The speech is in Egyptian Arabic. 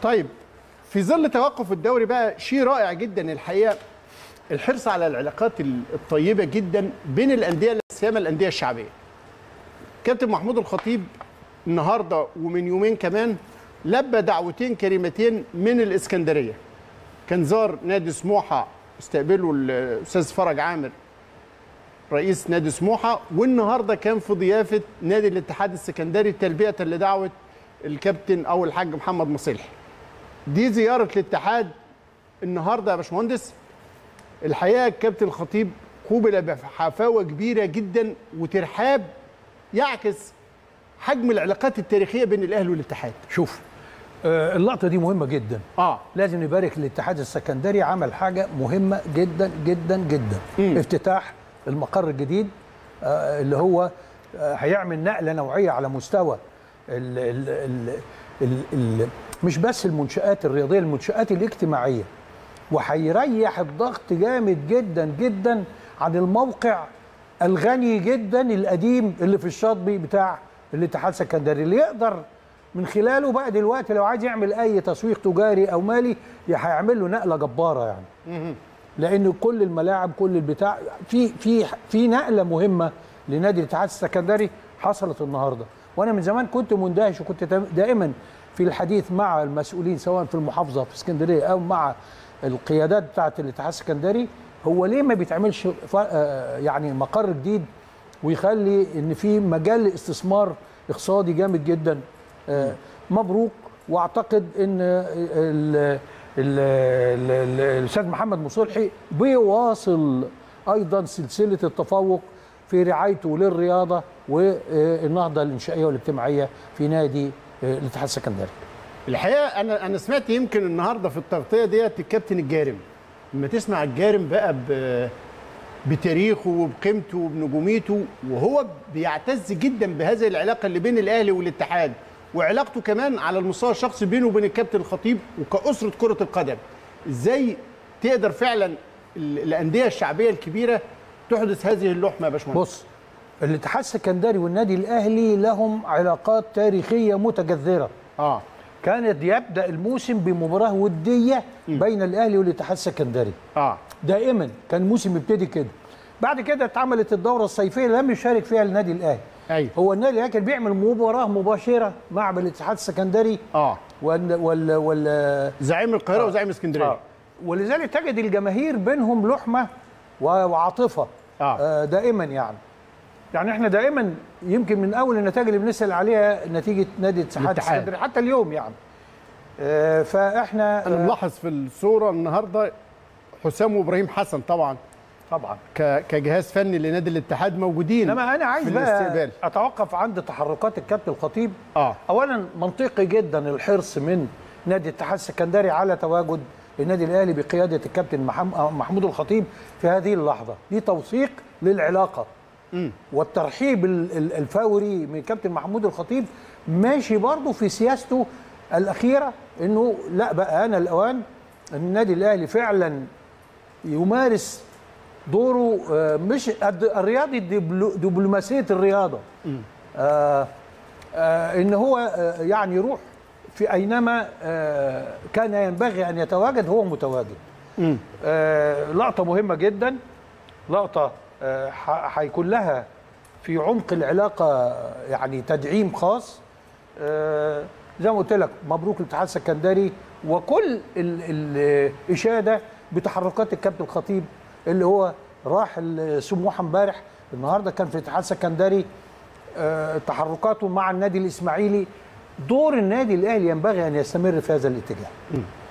طيب في ظل توقف الدوري بقى شيء رائع جدا الحقيقه الحرص على العلاقات الطيبه جدا بين الانديه لا سيما الانديه الشعبيه. كابتن محمود الخطيب النهارده ومن يومين كمان لبى دعوتين كريمتين من الاسكندريه. كان زار نادي سموحه استقبله الاستاذ فرج عامر رئيس نادي سموحه والنهارده كان في ضيافه نادي الاتحاد السكندري تلبيه لدعوه الكابتن او الحاج محمد مصلحي. دي زياره الاتحاد النهارده يا باشمهندس الحقيقه الكابتن الخطيب قوبل بحفاوه كبيره جدا وترحاب يعكس حجم العلاقات التاريخيه بين الاهلي والاتحاد شوف آه، اللقطه دي مهمه جدا اه لازم نبارك للاتحاد السكندري عمل حاجه مهمه جدا جدا جدا مم. افتتاح المقر الجديد آه، اللي هو آه، هيعمل نقله نوعيه على مستوى ال ال ال ال ال مش بس المنشآت الرياضيه المنشآت الاجتماعيه وهيريح الضغط جامد جدا جدا عن الموقع الغني جدا القديم اللي في الشاطبي بتاع الاتحاد السكندري اللي يقدر من خلاله بقى دلوقتي لو عايز يعمل اي تسويق تجاري او مالي هيعمل له نقله جباره يعني لان كل الملاعب كل البتاع في في في نقله مهمه لنادي الاتحاد السكندري حصلت النهارده وانا من زمان كنت مندهش وكنت دائما في الحديث مع المسؤولين سواء في المحافظه في اسكندريه او مع القيادات بتاعه الاتحاد السكندري هو ليه ما بيتعملش ف- آه يعني مقر جديد ويخلي ان في مجال استثمار اقتصادي جامد جدا آه، مبروك واعتقد ان ال- ال- ال- ال- الاستاذ محمد مصلحي بيواصل ايضا سلسله التفوق في رعايته للرياضه والنهضه الانشائيه والاجتماعيه في نادي آه، الاتحاد السكندري الحقيقه انا انا سمعت يمكن النهارده في التغطيه ديت الكابتن الجارم لما تسمع الجارم بقى ب بتاريخه وبقيمته وبنجوميته وهو بيعتز جدا بهذه العلاقه اللي بين الاهلي والاتحاد وعلاقته كمان على المستوى الشخصي بينه وبين الكابتن الخطيب وكأسرة كرة القدم ازاي تقدر فعلا ال- الأندية الشعبية الكبيرة تحدث هذه اللحمة يا باشمهندس بص الاتحاد السكندري والنادي الاهلي لهم علاقات تاريخيه متجذره اه كانت يبدا الموسم بمباراه وديه بين الاهلي والاتحاد السكندري اه دائما كان الموسم يبتدي كده بعد كده اتعملت الدوره الصيفيه لم يشارك فيها النادي الاهلي ايوه هو النادي الاهلي كان بيعمل مباراه مباشره مع الاتحاد السكندري اه وال وال وال زعيم القاهرة آه. وزعيم اسكندرية آه. ولذلك تجد الجماهير بينهم لحمه و- وعاطفه آه. آه دائما يعني يعني احنا دائما يمكن من اول النتائج اللي بنسال عليها نتيجه نادي الاتحاد الاتحاد. السكندري حتى اليوم يعني آه فاحنا انا آه ملاحظ في الصورة النهاردة حسام وابراهيم حسن طبعا طبعا ك- كجهاز فني لنادي الاتحاد موجودين انما انا عايز في بقى الاستقبال اتوقف عند تحركات الكابتن الخطيب اه اولا منطقي جدا الحرص من نادي الاتحاد السكندري على تواجد النادي الاهلي بقياده الكابتن محم- آه، محمود الخطيب في هذه اللحظه دي توثيق للعلاقه والترحيب ال- ال- الفوري من كابتن محمود الخطيب ماشي برضه في سياسته الاخيره انه لا بقى انا الاوان ان النادي الاهلي فعلا يمارس دوره آه، مش الد- الرياضي الدبلو- دبلوماسيه الرياضه آه آه ان هو آه يعني يروح في اينما آه كان ينبغي ان يتواجد هو متواجد مم. آه لقطه مهمه جدا لقطه آه، ح- هيكون لها في عمق العلاقه يعني تدعيم خاص آه، زي ما قلت لك مبروك الاتحاد السكندري وكل ال- الاشاده بتحركات الكابتن الخطيب اللي هو راح ال- سموحه امبارح النهارده كان في الاتحاد السكندري آه، تحركاته مع النادي الاسماعيلي دور النادي الاهلي ينبغي ان يستمر في هذا الاتجاه